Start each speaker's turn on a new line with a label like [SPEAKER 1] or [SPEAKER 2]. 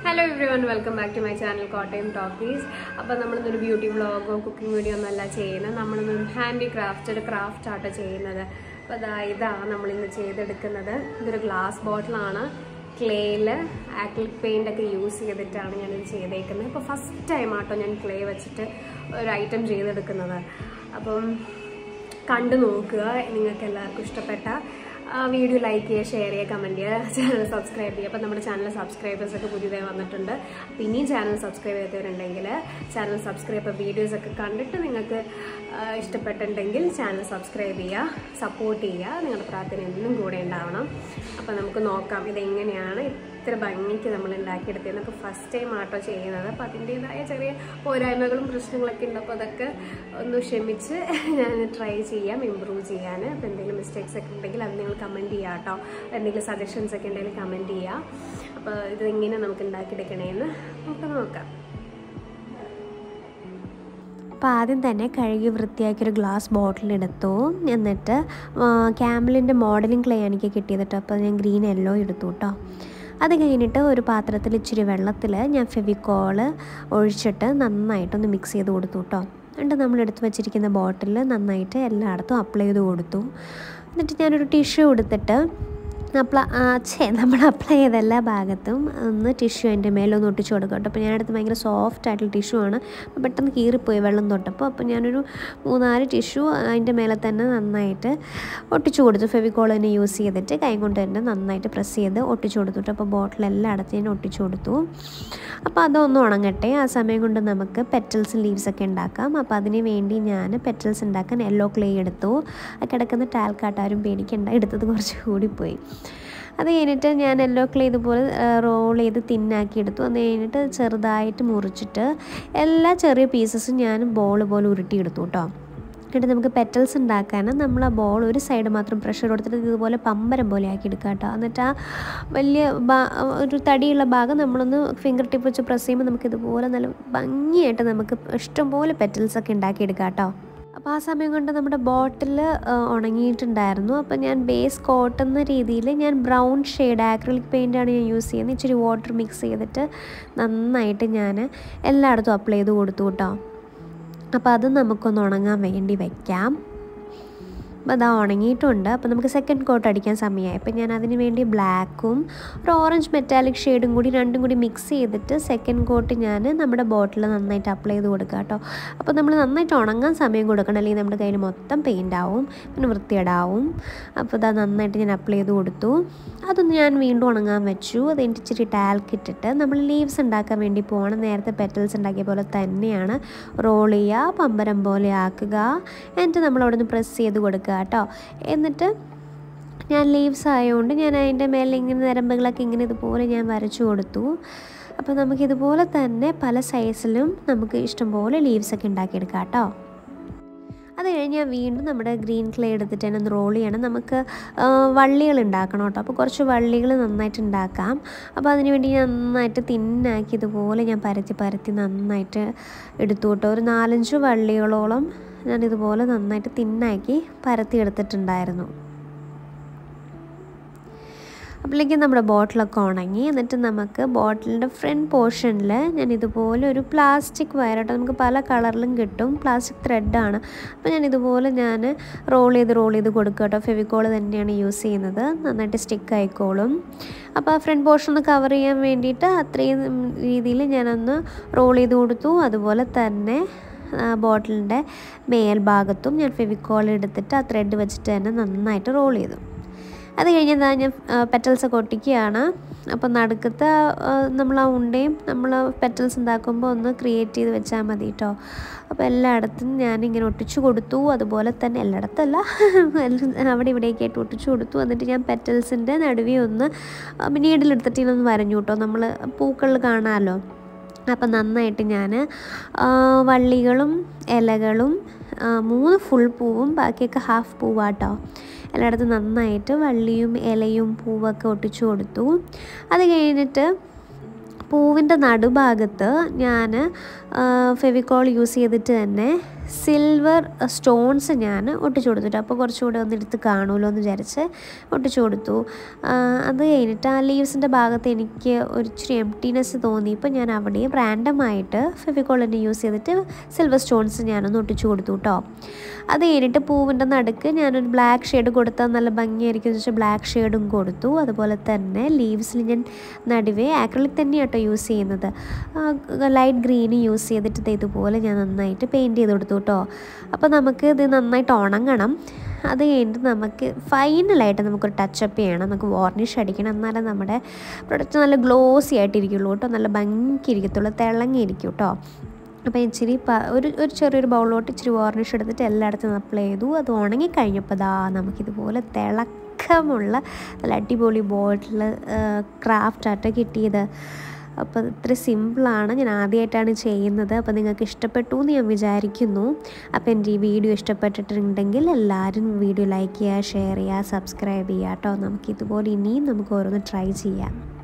[SPEAKER 1] hello everyone welcome back to my channel Kottayam talkies അപ്പോൾ നമ്മളിന്നൊരു beauty വ്ളോഗോ cooking video ഒന്നല്ല ചെയ്യുന്നത് നമ്മളിന്ന് ഹാൻഡി ക്രാഫ്റ്റ് ഒരു ക്രാഫ്റ്റ് ആട്ടോ ചെയ്യുന്നത് അപ്പോൾ അതാ ഇതാണ് നമ്മളിന്ന് ചെയ്തെടുക്കുന്നത് ഇതൊരു ഗ്ലാസ് ബോട്ടിലാണ് ക്ലേയിൽ ആക്രിലിക് പെയിൻ്റ് ഒക്കെ യൂസ് ചെയ്തിട്ടാണ് ഞാനിത് ചെയ്തേക്കുന്നത് ഇപ്പോൾ ഫസ്റ്റ് ടൈം ആട്ടോ ഞാൻ ക്ലേ വെച്ചിട്ട് ഒരു ഐറ്റം ചെയ്തെടുക്കുന്നത് അപ്പം കണ്ടു നോക്കുക നിങ്ങൾക്ക് എല്ലാവർക്കും ഇഷ്ടപ്പെട്ട ആ വീഡിയോ ലൈക്ക് ചെയ്യുക ഷെയർ ചെയ്യുക കമൻറ്റ് ചെയ്യുക ചാനൽ സബ്സ്ക്രൈബ് ചെയ്യുക അപ്പോൾ നമ്മുടെ ചാനൽ സബ്സ്ക്രൈബേഴ്സ് ഒക്കെ പുതിയതായി വന്നിട്ടുണ്ട് അപ്പോൾ ഇനിയും ചാനൽ സബ്സ്ക്രൈബ് ചെയ്തവരുണ്ടെങ്കിൽ ചാനൽ സബ്സ്ക്രൈബ് വീഡിയോസ് ഒക്കെ കണ്ടിട്ട് നിങ്ങൾക്ക് ആ, ഇഷ്ടപ്പെട്ടിട്ടുണ്ടെങ്കിൽ ചാനൽ സബ്സ്ക്രൈബ് ചെയ്യുക സപ്പോർട്ട് ചെയ്യുക നിങ്ങളുടെ പ്രാർത്ഥന എന്നും കൂടെ ഉണ്ടാവണം അപ്പോൾ നമുക്ക് നോക്കാം ഇതെങ്ങനെയാണ് ഇത്ര ഭംഗിക്ക് നമ്മൾ ഉണ്ടാക്കിയെടുത്തത് അപ്പോൾ ഫസ്റ്റ് ടൈം ആട്ടോ ചെയ്യുന്നത് അപ്പോൾ അതിൻ്റേതായ ചെറിയ പോരായ്മകളും പ്രശ്നങ്ങളൊക്കെ ഉണ്ട് അപ്പോൾ അതൊക്കെ ഒന്ന് ക്ഷമിച്ച് ഞാൻ ട്രൈ ചെയ്യാം ഇമ്പ്രൂവ് ചെയ്യാൻ അപ്പോൾ എന്തെങ്കിലും മിസ്റ്റേക്സ് ഒക്കെ ഉണ്ടെങ്കിൽ അത് നിങ്ങൾ കമൻറ്റ് ചെയ്യുക കേട്ടോ എന്തെങ്കിലും സജഷൻസ് ഒക്കെ ഉണ്ടെങ്കിൽ കമൻറ്റ് ചെയ്യുക അപ്പോൾ ഇത് എങ്ങനെ നമുക്ക് ഉണ്ടാക്കിയെടുക്കണേന്ന് നമുക്ക് നോക്കാം
[SPEAKER 2] അപ്പോൾ ആദ്യം തന്നെ കഴുകി വൃത്തിയാക്കിയൊരു ഗ്ലാസ് ബോട്ടിലെടുത്തു എന്നിട്ട് ക്യാമലിൻ്റെ മോഡലിംഗ് ക്ലേ എനിക്ക് കിട്ടിയത് കേട്ടോ അപ്പോൾ ഞാൻ ഗ്രീൻ യെല്ലോ എടുത്തു കേട്ടോ അത് കഴിഞ്ഞിട്ട് ഒരു പാത്രത്തിൽ ഇച്ചിരി വെള്ളത്തിൽ ഞാൻ ഫെവിക്കോള് ഒഴിച്ചിട്ട് നന്നായിട്ടൊന്ന് മിക്സ് ചെയ്ത് കൊടുത്തു കേട്ടോ എന്നിട്ട് നമ്മൾ എടുത്ത് വെച്ചിരിക്കുന്ന ബോട്ടിൽ നന്നായിട്ട് എല്ലായിടത്തും അപ്ലൈ ചെയ്ത് കൊടുത്തു എന്നിട്ട് ഞാനൊരു ടിഷ്യൂ എടുത്തിട്ട് അപ്ല ഛേ നമ്മൾ അപ്ലൈ ചെയ്ത എല്ലാ ഭാഗത്തും ഒന്ന് ടിഷ്യൂ അതിൻ്റെ മേലൊന്ന് ഒട്ടിച്ച് കൊടുക്കും കേട്ടോ അപ്പോൾ ഞാനെടുത്ത് ഭയങ്കര സോഫ്റ്റ് ആയിട്ടുള്ള ടിഷ്യൂ ആണ് അപ്പോൾ പെട്ടെന്ന് കീറിപ്പോയി വെള്ളം തൊട്ടപ്പോൾ അപ്പോൾ ഞാനൊരു മൂന്നാല് ടിഷ്യൂ അതിൻ്റെ മേലെ തന്നെ നന്നായിട്ട് ഒട്ടിച്ചു കൊടുത്തു ഫെവിക്കോൾ തന്നെ യൂസ് ചെയ്തിട്ട് കൈ കൊണ്ട് തന്നെ നന്നായിട്ട് പ്രസ് ചെയ്ത് ഒട്ടിച്ചു കൊടുത്തു കേട്ടോ അപ്പോൾ ബോട്ടിൽ എല്ലായിടത്തും ഞാൻ ഒട്ടിച്ചു കൊടുത്തു അപ്പോൾ അതൊന്ന് ഉണങ്ങട്ടെ ആ സമയം കൊണ്ട് നമുക്ക് പെറ്റൽസ് ലീവ്സ് ഒക്കെ ഉണ്ടാക്കാം അപ്പോൾ അതിന് വേണ്ടി ഞാൻ പെറ്റൽസ് ഉണ്ടാക്കാൻ യെല്ലോ ക്ലേ എടുത്തു ആ കിടക്കുന്ന ടാൽക്കാട്ടാരും പേടിക്കണ്ട എടുത്തത് കുറച്ച് കൂടിപ്പോയി അത് കഴിഞ്ഞിട്ട് ഞാൻ യെല്ലോ ക്ലേ ഇതുപോലെ റോൾ ചെയ്ത് തിന്നാക്കി എടുത്തു അത് കഴിഞ്ഞിട്ട് ചെറുതായിട്ട് മുറിച്ചിട്ട് എല്ലാ ചെറിയ പീസസും ഞാൻ ബോൾ പോലെ ഉരുട്ടിയെടുത്തു കേട്ടോ എന്നിട്ട് നമുക്ക് പെറ്റൽസ് ഉണ്ടാക്കാൻ നമ്മൾ ആ ബോൾ ഒരു സൈഡ് മാത്രം പ്രഷർ കൊടുത്തിട്ട് ഇതുപോലെ പമ്പരം പോലെ ആക്കി എടുക്കുക കേട്ടോ എന്നിട്ട് ആ വലിയ ഭാ- ഒരു തടിയുള്ള ഭാഗം നമ്മളൊന്ന് ഫിംഗർ ടിപ്പ് വെച്ച് പ്രസ് ചെയ്യുമ്പോൾ നമുക്ക് ഇതുപോലെ നല്ല ഭംഗിയായിട്ട് നമുക്ക് ഇഷ്ടംപോലെ പെറ്റൽസ് ഒക്കെ ഉണ്ടാക്കിയെടുക്കാം കേട്ടോ അപ്പോൾ ആ സമയം കൊണ്ട് നമ്മുടെ ബോട്ടിൽ ഉണങ്ങിയിട്ടുണ്ടായിരുന്നു അപ്പോൾ ഞാൻ ബേസ് കോട്ട് എന്ന രീതിയിൽ ഞാൻ ബ്രൗൺ ഷെയ്ഡ് ആക്രിലിക് പെയിൻ്റാണ് ഞാൻ യൂസ് ചെയ്യുന്നത് ഇച്ചിരി വാട്ടർ മിക്സ് ചെയ്തിട്ട് നന്നായിട്ട് ഞാൻ എല്ലായിടത്തും അപ്ലൈ ചെയ്ത് കൊടുത്തു കേട്ടോ അപ്പോൾ അത് നമുക്കൊന്ന് ഉണങ്ങാൻ വേണ്ടി വയ്ക്കാം അപ്പോൾ അതാ ഉണങ്ങിയിട്ടുണ്ട് അപ്പോൾ നമുക്ക് സെക്കൻഡ് കോട്ട് അടിക്കാൻ സമയമായി അപ്പോൾ ഞാൻ അതിന് വേണ്ടി ബ്ലാക്കും ഒരു ഓറഞ്ച് മെറ്റാലിക് ഷെയ്ഡും കൂടി രണ്ടും കൂടി മിക്സ് ചെയ്തിട്ട് സെക്കൻഡ് കോട്ട് ഞാൻ നമ്മുടെ ബോട്ടിൽ നന്നായിട്ട് അപ്ലൈ ചെയ്ത് കൊടുക്കുക കേട്ടോ അപ്പോൾ നമ്മൾ നന്നായിട്ട് ഉണങ്ങാൻ സമയം കൊടുക്കണം അല്ലെങ്കിൽ നമ്മുടെ കയ്യിൽ മൊത്തം പെയിൻ്റ് ആവും പിന്നെ വൃത്തിയേടാവും അപ്പോൾ ഇതാ നന്നായിട്ട് ഞാൻ അപ്ലൈ ചെയ്ത് കൊടുത്തു അതൊന്ന് ഞാൻ വീണ്ടും ഉണങ്ങാൻ വെച്ചു അത് കഴിഞ്ഞിട്ട് ഇച്ചിരി ടാൽക്ക് ഇട്ടിട്ട് നമ്മൾ ലീവ്സ് ഉണ്ടാക്കാൻ വേണ്ടി പോകണം നേരത്തെ പെറ്റൽസ് ഉണ്ടാക്കിയ പോലെ തന്നെയാണ് റോൾ ചെയ്യുക പമ്പരം പോലെ ആക്കുക എന്നിട്ട് നമ്മൾ അവിടെ നിന്ന് പ്രസ് ചെയ്ത് കൊടുക്കുക കേട്ടോ എന്നിട്ട് ഞാൻ ലീവ്സ് ആയതുകൊണ്ട് ഞാൻ അതിൻ്റെ മേലെ ഇങ്ങനെ നരമ്പുകളൊക്കെ ഇങ്ങനെ ഇതുപോലെ ഞാൻ വരച്ചു കൊടുത്തു അപ്പോൾ നമുക്ക് ഇതുപോലെ തന്നെ പല സൈസിലും നമുക്ക് ഇഷ്ടംപോലെ ലീവ്സ് ഒക്കെ ഉണ്ടാക്കിയെടുക്കാം കേട്ടോ അത് കഴിഞ്ഞ് വീണ്ടും നമ്മുടെ ഗ്രീൻ ക്ലേ എടുത്തിട്ട് തന്നെ ഒന്ന് റോൾ ചെയ്യണം നമുക്ക് വള്ളികൾ ഉണ്ടാക്കണം കേട്ടോ അപ്പോൾ കുറച്ച് വള്ളികൾ നന്നായിട്ട് ഉണ്ടാക്കാം അപ്പോൾ അതിന് വേണ്ടി ഞാൻ നന്നായിട്ട് തിന്നാക്കി ഇതുപോലെ ഞാൻ പരത്തി പരത്തി നന്നായിട്ട് എടുത്തു കേട്ടോ ഒരു നാലഞ്ച് വള്ളികളോളം ഞാൻ ഇതുപോലെ നന്നായിട്ട് തിന്നാക്കി പരത്തി എടുത്തിട്ടുണ്ടായിരുന്നു അപ്പോഴേക്കും നമ്മുടെ ബോട്ടിലൊക്കെ ഉണങ്ങി എന്നിട്ട് നമുക്ക് ബോട്ടിലിൻ്റെ ഫ്രണ്ട് പോർഷനിൽ ഞാൻ ഇതുപോലെ ഒരു പ്ലാസ്റ്റിക് വയറായിട്ട് നമുക്ക് പല കളറിലും കിട്ടും പ്ലാസ്റ്റിക് ത്രെഡാണ് അപ്പോൾ ഞാൻ ഇതുപോലെ ഞാൻ റോൾ ചെയ്ത് റോൾ ചെയ്ത് കൊടുക്കുക കേട്ടോ ഫെവിക്കോൾ തന്നെയാണ് യൂസ് ചെയ്യുന്നത് നന്നായിട്ട് സ്റ്റിക്ക് ആയിക്കോളും അപ്പോൾ ആ ഫ്രണ്ട് പോർഷൻ ഒന്ന് കവർ ചെയ്യാൻ വേണ്ടിയിട്ട് അത്രയും രീതിയിൽ ഞാനൊന്ന് റോൾ ചെയ്ത് കൊടുത്തു അതുപോലെ തന്നെ ബോട്ടിലിൻ്റെ മേൽഭാഗത്തും ഞാൻ ഫെവിക്കോൾ എടുത്തിട്ട് ആ ത്രെഡ് വെച്ചിട്ട് തന്നെ നന്നായിട്ട് റോൾ ചെയ്തു അത് കഴിഞ്ഞതാ ഞാൻ പെറ്റൽസ് ഒക്കെ ഒട്ടിക്കുകയാണ് അപ്പോൾ നടുക്കത്തെ നമ്മൾ ആ ഉണ്ടയും നമ്മൾ പെറ്റൽസ് ഉണ്ടാക്കുമ്പോൾ ഒന്ന് ക്രിയേറ്റ് ചെയ്ത് വെച്ചാൽ മതി കേട്ടോ അപ്പോൾ എല്ലായിടത്തും ഞാനിങ്ങനെ ഒട്ടിച്ചു കൊടുത്തു അതുപോലെ തന്നെ എല്ലായിടത്തല്ല അവിടെ ഇവിടേക്ക് ആയിട്ട് ഒട്ടിച്ചു കൊടുത്തു എന്നിട്ട് ഞാൻ പെറ്റൽസിൻ്റെ നടുവേ ഒന്ന് നീഡിലെടുത്തിട്ട് ഇങ്ങനെ ഒന്ന് വരഞ്ഞു കേട്ടോ നമ്മൾ പൂക്കളിൽ കാണാമല്ലോ അപ്പം നന്നായിട്ട് ഞാൻ വള്ളികളും ഇലകളും ആ, മൂന്ന് ഫുൾ പൂവും ബാക്കിയൊക്കെ ഹാഫ് പൂവാട്ടോ എല്ലായിടത്തും നന്നായിട്ട് വള്ളിയും ഇലയും പൂവൊക്കെ ഒട്ടിച്ചു കൊടുത്തു അത് കഴിഞ്ഞിട്ട് പൂവിൻ്റെ നടുഭാഗത്ത് ഞാൻ ഫെവിക്കോൾ യൂസ് ചെയ്തിട്ട് തന്നെ സിൽവർ സ്റ്റോൺസ് ഞാൻ ഒട്ടിച്ചു കൊടുത്തിട്ട് അപ്പോൾ കുറച്ചുകൂടെ ഒന്ന് എടുത്ത് കാണുമല്ലോ എന്ന് വിചാരിച്ച് ഒട്ടിച്ചു കൊടുത്തു ആ, അത് കഴിഞ്ഞിട്ട് ആ ലീവ്സിൻ്റെ ഭാഗത്ത് എനിക്ക് ഒരു ഇച്ചിരി എംപ്റ്റിനെസ് തോന്നിയപ്പോൾ ഞാൻ അവിടെ റാൻഡമായിട്ട് ഫെവിക്കോളിനെ യൂസ് ചെയ്തിട്ട് സിൽവർ സ്റ്റോൺസ് ഞാനൊന്ന് ഒട്ടിച്ചു കൊടുത്തു കേട്ടോ അത് കഴിഞ്ഞിട്ട് പൂവിൻ്റെ നടുക്ക് ഞാനൊരു ബ്ലാക്ക് ഷെയ്ഡ് കൊടുത്താൽ നല്ല ഭംഗിയായിരിക്കും എന്ന് വെച്ചാൽ ബ്ലാക്ക് ഷെയ്ഡും കൊടുത്തു അതുപോലെ തന്നെ ലീവ്സിൽ ഞാൻ നടുവേ ആക്രിലിക് തന്നെയാണ് കേട്ടോ യൂസ് ചെയ്യുന്നത് ലൈറ്റ് ഗ്രീൻ യൂസ് ചെയ്തിട്ട് ദേ ഇതുപോലെ ഞാൻ നന്നായിട്ട് പെയിൻറ്റ് ചെയ്ത് കൊടുത്തു കേട്ടോ അപ്പോൾ നമുക്ക് ഇത് നന്നായിട്ട് ഉണങ്ങണം അത് കഴിഞ്ഞിട്ട് നമുക്ക് ഫൈനലായിട്ട് നമുക്കൊരു ടച്ചപ്പ് ചെയ്യണം നമുക്ക് വാർണിഷ് അടിക്കണം എന്നാലേ നമ്മുടെ പ്രൊഡക്റ്റ് നല്ല ഗ്ലോസി ആയിട്ടിരിക്കുള്ളൂ കേട്ടോ നല്ല ഭംഗിയിരിക്കത്തുള്ളൂ തിളങ്ങിയിരിക്കും കേട്ടോ അപ്പോൾ ഇച്ചിരി പ ഒരു ഒരു ചെറിയൊരു ബൗളിലോട്ട് ഇച്ചിരി വാർണിഷ് എടുത്തിട്ട് എല്ലായിടത്തും അപ്ലൈ ചെയ്തു അത് ഉണങ്ങിക്കഴിഞ്ഞപ്പോൾ ദാ നമുക്കിതുപോലെ തിളക്കമുള്ള നല്ല അടിപൊളി ബോട്ടിൽ ക്രാഫ്റ്റായിട്ട് കിട്ടിയത് അപ്പോൾ ഇത്ര സിമ്പിളാണ് ഞാൻ ആദ്യമായിട്ടാണ് ചെയ്യുന്നത് അപ്പോൾ നിങ്ങൾക്ക് ഇഷ്ടപ്പെട്ടു എന്ന് ഞാൻ വിചാരിക്കുന്നു അപ്പോൾ എൻ്റെ ഈ വീഡിയോ ഇഷ്ടപ്പെട്ടിട്ടുണ്ടെങ്കിൽ എല്ലാവരും വീഡിയോ ലൈക്ക് ചെയ്യുക ഷെയർ ചെയ്യുക സബ്സ്ക്രൈബ് ചെയ്യുക കേട്ടോ നമുക്കിതുപോലെ ഇനിയും നമുക്ക് ഓരോന്ന് ട്രൈ ചെയ്യാം